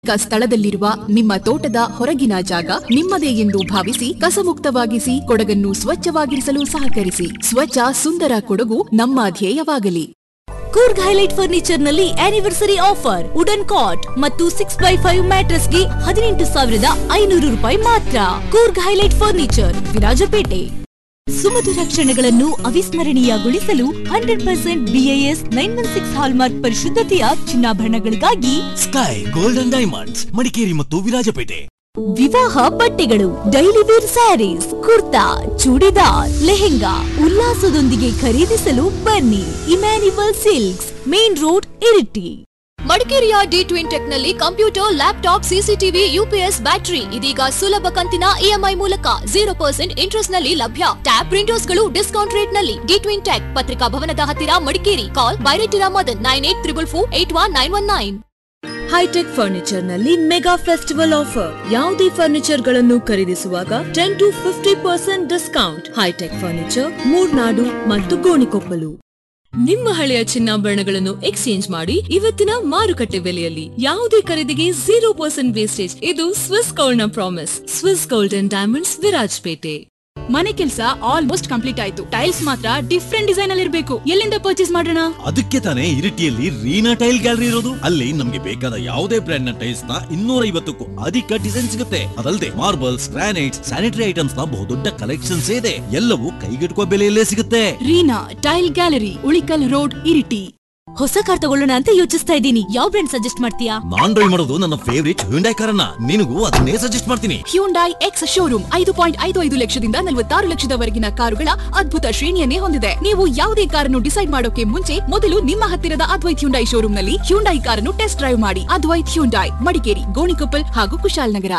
ಸಾರ್ವಜನಿಕ ಸ್ಥಳದಲ್ಲಿರುವ ನಿಮ್ಮ ತೋಟದ ಹೊರಗಿನ ಜಾಗ ನಿಮ್ಮದೇ ಎಂದು ಭಾವಿಸಿ ಕಸಮುಕ್ತವಾಗಿಸಿ ಕೊಡಗನ್ನು ಸ್ವಚ್ಛವಾಗಿರಿಸಲು ಸಹಕರಿಸಿ ಸ್ವಚ್ಛ ಸುಂದರ ಕೊಡಗು ನಮ್ಮ ಧ್ಯೇಯವಾಗಲಿ ಕೂರ್ಗ್ ಹೈಲೈಟ್ ಫರ್ನಿಚರ್ ನಲ್ಲಿ ಆನಿವರ್ಸರಿ ಆಫರ್ ವುಡನ್ ಕಾಟ್ ಮತ್ತು ಸಿಕ್ಸ್ ಬೈ ಫೈವ್ ಮ್ಯಾಟ್ರಸ್ ಗೆ ಹದಿನೆಂಟು ಸಾವಿರದ ಐನೂರು ರೂಪಾಯಿ ಮಾತ್ರ ಕೂರ್ಗ್ ಹೈಲೈಟ್ ಫರ್ನಿಚರ್ ವಿರಾಜಪೇಟೆ ಸುಮಧುರ ಕ್ಷಣಗಳನ್ನು ಅವಿಸ್ಮರಣೀಯಗೊಳಿಸಲು hundred percent BIS nine one six hallmark ಪರಿಶುದ್ಧತೆಯ ಚಿನ್ನಾಭರಣಗಳಿಗಾಗಿ ಸ್ಕೈ ಗೋಲ್ಡನ್ ಡೈಮಂಡ್ಸ್ ಮಡಿಕೇರಿ ಮತ್ತು ವಿರಾಜಪೇಟೆ ವಿವಾಹ ಬಟ್ಟೆಗಳು daily wear sarees kurta churidar lehenga ಉಲ್ಲಾಸದೊಂದಿಗೆ ಖರೀದಿಸಲು ಬನ್ನಿ Emmanuel silks main road Iritty ಮಡಿಕೇರಿಯ ಡಿ ಟ್ವಿನ್ ಟೆಕ್ ನಲ್ಲಿ computer laptop CCTV UPS battery ಇದೀಗ ಸುಲಭ ಕಂತಿನ ಇಎಂಐ ಮೂಲಕ ಜೀರೋ ಪರ್ಸೆಂಟ್ ಇಂಟ್ರೆಸ್ಟ್ ನಲ್ಲಿ ಲಭ್ಯ ಟ್ಯಾಬ್ ಪ್ರಿಂಟರ್ಸ್ ಗಳು ಡಿಸ್ಕೌಂಟ್ ರೇಟ್ ನಲ್ಲಿ ಡಿ ಟ್ವಿನ್ ಟೆಕ್ ಪತ್ರಿಕಾ ಭವನದ ಹತ್ತಿರ Madikeri call Bairetira Madan nine eight triple four eight one nine one nine hitech furniture ನಲ್ಲಿ ಮೆಗಾ ಫೆಸ್ಟಿವಲ್ ಆಫರ್ ಯಾವುದೇ ಫರ್ನಿಚರ್ ಗಳನ್ನು ಖರೀದಿಸುವಾಗ ten to fifty percent discount hitech furniture Murnad ಮತ್ತು ಗೋಣಿಕೊಪ್ಪಲು ನಿಮ್ಮ ಹಳೆಯ ಚಿನ್ನಾಭರಣಗಳನ್ನು ಎಕ್ಸ್ಚೇಂಜ್ ಮಾಡಿ ಇವತ್ತಿನ ಮಾರುಕಟ್ಟೆ ಬೆಲೆಯಲ್ಲಿ ಯಾವುದೇ ಖರೀದಿಗೆ ಜೀರೋ ಪರ್ಸೆಂಟ್ ವೇಸ್ಟೇಜ್ ಇದು ಸ್ವಿಸ್ ಗೋಲ್ಡ್ ನ promise Swiss Gold and diamonds Virajpet ಮನೆ ಕೆಲಸ ಆಲ್ಮೋಸ್ಟ್ ಕಂಪ್ಲೀಟ್ ಆಯ್ತು ಟೈಲ್ಸ್ ಮಾತ್ರ ಡಿಫ್ರೆಂಟ್ ಡಿಸೈನ್ ಅಲ್ಲಿ ಇರಬೇಕು ಎಲ್ಲಿಂದ ಪರ್ಚೇಸ್ ಮಾಡೋಣ ಅದಕ್ಕೆ ತಾನೇ ಇರಿಟಿಯಲ್ಲಿ ರೀನಾ ಟೈಲ್ ಗ್ಯಾಲರಿ ಇರೋದು ಅಲ್ಲಿ ನಮ್ಗೆ ಬೇಕಾದ ಯಾವುದೇ ಬ್ರ್ಯಾಂಡ್ ನ ಟೈಲ್ಸ್ ನ ಇನ್ನೂರ ಐವತ್ತಕ್ಕೂ ಅಧಿಕ ಡಿಸೈನ್ ಸಿಗುತ್ತೆ ಅದಲ್ಲದೆ ಮಾರ್ಬಲ್ಸ್ ಗ್ರಾನೈಟ್ಸ್ ಸ್ಯಾನಿಟರಿ ಐಟಮ್ಸ್ ನ ಬಹುದೊಡ್ಡ ಕಲೆಕ್ಷನ್ಸ್ ಇದೆ ಎಲ್ಲವೂ ಕೈಗೆಟುಕುವ ಬೆಲೆಯಲ್ಲೇ ಸಿಗುತ್ತೆ Reena tile gallery Ulikal road Iritty ಹೊಸ ಕಾರ್ ತಗೊಳ್ಳೋಣ ಅಂತ ಯೋಚಿಸ್ತಾ ಇದ್ದೀನಿ ಯಾವ ಬ್ರ್ಯಾಂಡ್ ಸಜೆಸ್ಟ್ ಮಾಡ್ತೀಯಾ ನಾನ್ ಡ್ರೈವ್ ಮಾಡೋದು ನನ್ನ ಫೇವರಿಟ್ ಹ್ಯುಂಡೈ ಕಾರನ್ನ ನಿನಗೂ ಅದನ್ನೇ ಸಜೆಸ್ಟ್ ಮಾಡ್ತೀನಿ ಹ್ಯೂಂಡೈ ಎಕ್ಸ್ ಶೋರೂಮ್ ಐದು ಪಾಯಿಂಟ್ ಐದು ಐದು ಲಕ್ಷದಿಂದ ನಲವತ್ತಾರು ಲಕ್ಷದವರೆಗಿನ ಕಾರುಗಳ ಅದ್ಭುತ ಶ್ರೇಣಿಯನ್ನೇ ಹೊಂದಿದೆ ನೀವು ಯಾವುದೇ ಕಾರನ್ನು ಡಿಸೈಡ್ ಮಾಡೋಕೆ ಮುಂಚೆ ಮೊದಲು ನಿಮ್ಮ ಹತ್ತಿರದ ಅದ್ವೈತ್ ಹ್ಯುಂಡೈ ಶೋರೂಮ್ನಲ್ಲಿ ಹ್ಯುಂಡೈ ಕಾರನ್ನು ಟೆಸ್ಟ್ ಡ್ರೈವ್ ಮಾಡಿ ಅದ್ವೈತ್ ಹ್ಯುಂಡೈ ಮಡಿಕೇರಿ ಗೋಣಿಕೊಪ್ಪಲ್ ಹಾಗೂ ಕುಶಾಲನಗರ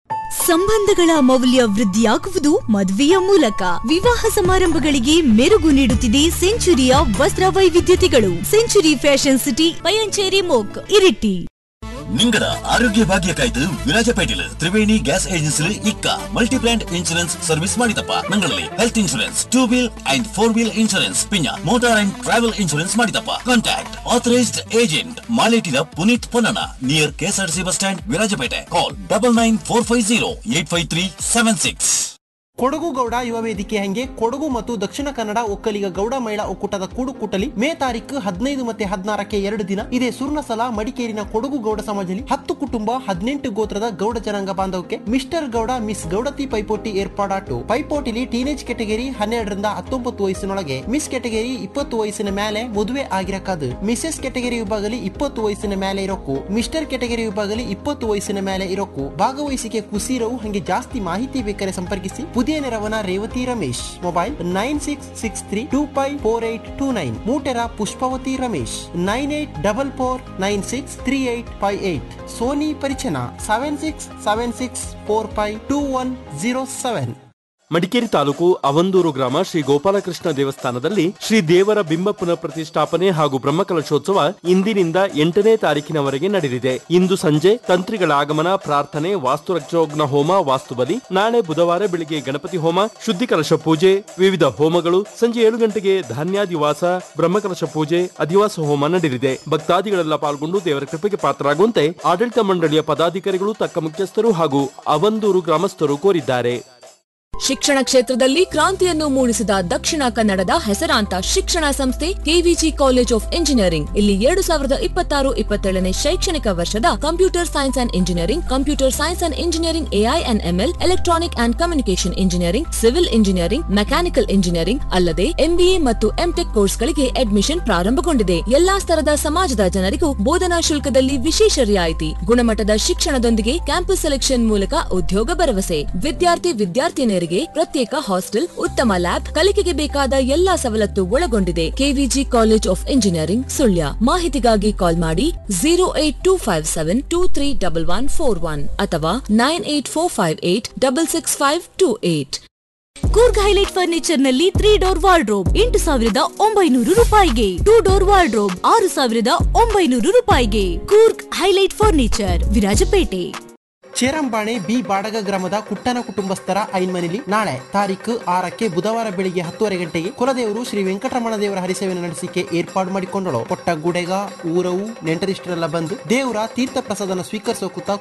ಸಂಬಂಧಗಳ ಮೌಲ್ಯ ವೃದ್ಧಿಯಾಗುವುದು ಮದುವೆಯ ಮೂಲಕ ವಿವಾಹ ಸಮಾರಂಭಗಳಿಗೆ ಮೆರುಗು ನೀಡುತ್ತಿದೆ ಸೆಂಚುರಿಯ ವಸ್ತ್ರ ವೈವಿಧ್ಯತೆಗಳು ಸೆಂಚುರಿ ಫ್ಯಾಷನ್ ಸಿಟಿ ಪಯಂಚೇರಿ ಮೋಕ್ ಇರಿಟಿ നിങ്ങളുടെ ആരോഗ്യ ഭാഗ്യക്കായിട്ട് വിരാജപേട്ടില് ത്രിവേണി ഗ്യാസ് ഏജൻസിയിൽ ഇക്ക മൾട്ടി ബ്രാൻഡ് ഇൻഷുറൻസ് സർവീസ് ಮಾಡಿದಪ್ಪ ನಂಗಳಲ್ಲಿ health insurance two wheel and four wheel insurance ಪಿನ್ನ ಮೋಟಾರ್ ಅಂಡ್ ಟ್ರಾವೆಲ್ ಇನ್ಶೂರೆನ್ಸ್ ಮಾಡಿದಪ್ಪ ಕಾಂಟ್ಯಾಕ್ಟ್ ಆಥರೈಸ್ಡ್ ಏಜೆಂಟ್ ಮಾಲೇಟಿನ Puneeth Ponnanna near KSRTC bus stand Virajpet call double nine four five zero eight five three seven six Kodagu Gowda ಯುವ ವೇದಿಕೆ ಹಂಗೆ ಕೊಡಗು ಮತ್ತು ದಕ್ಷಿಣ ಕನ್ನಡ ಒಕ್ಕಲಿಗ ಗೌಡ ಮಹಿಳಾ ಒಕ್ಕೂಟದ ಕೂಡುಕೂಟಲಿ ಮೇ ತಾರೀಕು ಹದಿನೈದು ಮತ್ತೆ ಹದಿನಾರಕ್ಕೆ ಎರಡು ದಿನ ಇದೇ ಸುರ್ಣಸಲ ಮಡಿಕೇರಿನ ಕೊಡಗು ಗೌಡ ಸಮಾಜದಲ್ಲಿ ಹತ್ತು ಕುಟುಂಬ ಹದಿನೆಂಟು ಗೋತ್ರದ ಗೌಡ ಜನಾಂಗ ಬಾಂಧವಕ್ಕೆ ಮಿಸ್ಟರ್ ಗೌಡ ಮಿಸ್ ಗೌಡತಿ ಪೈಪೋಟಿ ಏರ್ಪಾಡಾಟು ಪೈಪೋಟಿಲಿ ಟೀನೇಜ್ ಕೆಟಗರಿ ಹನ್ನೆರಡರಿಂದ ಹತ್ತೊಂಬತ್ತು ವಯಸ್ಸಿನೊಳಗೆ ಮಿಸ್ ಕೆಟಗರಿ ಇಪ್ಪತ್ತು ವಯಸ್ಸಿನ ಮೇಲೆ ಮದುವೆ ಆಗಿರಕಾದು ಮಿಸೆಸ್ ಕೆಟಗರಿ ವಿಭಾಗದಲ್ಲಿ ಇಪ್ಪತ್ತು ವಯಸ್ಸಿನ ಮೇಲೆ ಇರೋಕು ಮಿಸ್ಟರ್ ಕೆಟಗರಿ ವಿಭಾಗದಲ್ಲಿ ಇಪ್ಪತ್ತು ವಯಸ್ಸಿನ ಮೇಲೆ ಇರೋಕು ಭಾಗವಹಿಸಿಕೆ ಕುಸೀರವು ಹಂಗೆ ಜಾಸ್ತಿ ಮಾಹಿತಿ ಬೇಕಾರೆ ಸಂಪರ್ಕಿಸಿ ಪುದಿಯ ನೆರವನ Revathi Ramesh mobile nine six six three two five four eight two nine Mootera Pushpavathi Ramesh nine eight double four nine six three eight five eight Soni ಪರಿಚನ seven six seven six four five two one zero seven Madikeri taluk Avandur ಗ್ರಾಮ ಶ್ರೀ ಗೋಪಾಲಕೃಷ್ಣ ದೇವಸ್ಥಾನದಲ್ಲಿ ಶ್ರೀ ದೇವರ ಬಿಂಬ ಪುನಃ ಪ್ರತಿಷ್ಠಾಪನೆ ಹಾಗೂ ಬ್ರಹ್ಮಕಲಶೋತ್ಸವ ಇಂದಿನಿಂದ ಎಂಟನೇ ತಾರೀಕಿನವರೆಗೆ ನಡೆಯಲಿದೆ ಇಂದು ಸಂಜೆ ತಂತ್ರಿಗಳ ಆಗಮನ ಪ್ರಾರ್ಥನೆ ವಾಸ್ತುರಕ್ಷೋಗ್ನ ಹೋಮ ವಾಸ್ತುಬಲಿ ನಾಳೆ ಬುಧವಾರ ಬೆಳಿಗ್ಗೆ ಗಣಪತಿ ಹೋಮ ಶುದ್ಧಿ ಕಲಶ ಪೂಜೆ ವಿವಿಧ ಹೋಮಗಳು ಸಂಜೆ ಏಳು ಗಂಟೆಗೆ ಧಾನ್ಯಾದಿವಾಸ ಬ್ರಹ್ಮಕಲಶ ಪೂಜೆ ಅಧಿವಾಸ ಹೋಮ ನಡೆಯಲಿದೆ ಭಕ್ತಾದಿಗಳೆಲ್ಲ ಪಾಲ್ಗೊಂಡು ದೇವರ ಕೃಪೆಗೆ ಪಾತ್ರರಾಗುವಂತೆ ಆಡಳಿತ ಮಂಡಳಿಯ ಪದಾಧಿಕಾರಿಗಳು ತಕ್ಕ ಮುಖ್ಯಸ್ಥರು ಹಾಗೂ ಅವಂದೂರು ಗ್ರಾಮಸ್ಥರು ಕೋರಿದ್ದಾರೆ ಶಿಕ್ಷಣ ಕ್ಷೇತ್ರದಲ್ಲಿ ಕ್ರಾಂತಿಯನ್ನು ಮೂಡಿಸಿದ ದಕ್ಷಿಣ ಕನ್ನಡದ ಹೆಸರಾಂತ ಶಿಕ್ಷಣ ಸಂಸ್ಥೆ ಕೆವಿಜಿ ಕಾಲೇಜ್ ಆಫ್ ಇಂಜಿನಿಯರಿಂಗ್ ಇಲ್ಲಿ ಎರಡು ಸಾವಿರದ ಇಪ್ಪತ್ತಾರು ಇಪ್ಪತ್ತೇಳನೇ ಶೈಕ್ಷಣಿಕ ವರ್ಷದ computer science and engineering computer science and engineering AI and ML electronic and communication engineering civil engineering mechanical engineering ಅಲ್ಲದೆ ಎಂಬಿಎ ಮತ್ತು ಎಂಟೆಕ್ ಕೋರ್ಸ್ಗಳಿಗೆ ಅಡ್ಮಿಷನ್ ಪ್ರಾರಂಭಗೊಂಡಿದೆ ಎಲ್ಲಾ ಸ್ತರದ ಸಮಾಜದ ಜನರಿಗೂ ಬೋಧನಾ ಶುಲ್ಕದಲ್ಲಿ ವಿಶೇಷ ರಿಯಾಯಿತಿ ಗುಣಮಟ್ಟದ ಶಿಕ್ಷಣದೊಂದಿಗೆ ಕ್ಯಾಂಪಸ್ ಸೆಲೆಕ್ಷನ್ ಮೂಲಕ ಉದ್ಯೋಗ ಭರವಸೆ ವಿದ್ಯಾರ್ಥಿ ವಿದ್ಯಾರ್ಥಿನಿಯರಿಗೆ ಪ್ರತ್ಯೇಕ ಹಾಸ್ಟೆಲ್ ಉತ್ತಮ ಲ್ಯಾಬ್ ಕಲಿಕೆಗೆ ಬೇಕಾದ ಎಲ್ಲಾ ಸವಲತ್ತು ಒಳಗೊಂಡಿದೆ KVG college of engineering Sullia ಮಾಹಿತಿಗಾಗಿ ಕಾಲ್ ಮಾಡಿ zero eight two five seven two three double one four one ಅಥವಾ nine eight four five eight double six five two eight Coorg highlight furniture ನಲ್ಲಿ ತ್ರೀ ಡೋರ್ ವಾರ್ಡ್ರೋಬ್ ಎಂಟು ಸಾವಿರದ ಒಂಬೈನೂರು ರೂಪಾಯಿಗೆ two door wardrobe ಆರು ಸಾವಿರದ ಒಂಬೈನೂರು ರೂಪಾಯಿಗೆ Coorg highlight furniture Virajpet Cherambane B Badaga ಗ್ರಾಮದ ಕುಟ್ಟನ ಕುಟುಂಬಸ್ಥರ ಐನ್ಮನೆಯಲ್ಲಿ ನಾಳೆ ತಾರೀಕು ಆರಕ್ಕೆ ಬುಧವಾರ ಬೆಳಿಗ್ಗೆ ಹತ್ತುವರೆ ಗಂಟೆಗೆ ಕುಲದೇವರು ಶ್ರೀ ವೆಂಕಟರಮಣ ದೇವರ ಹರಿಸೇವೆ ನಡೆಸಿಕೆ ಏರ್ಪಾಡು ಮಾಡಿಕೊಂಡಳು ಕೊಟ್ಟ ಗುಡೆಗ ಊರವು ನೆಂಟರಿಷ್ಟರೆಲ್ಲ ಬಂದು ದೇವರ ತೀರ್ಥ ಪ್ರಸಾದನ ಸ್ವೀಕರಿಸೋ ಕೂತ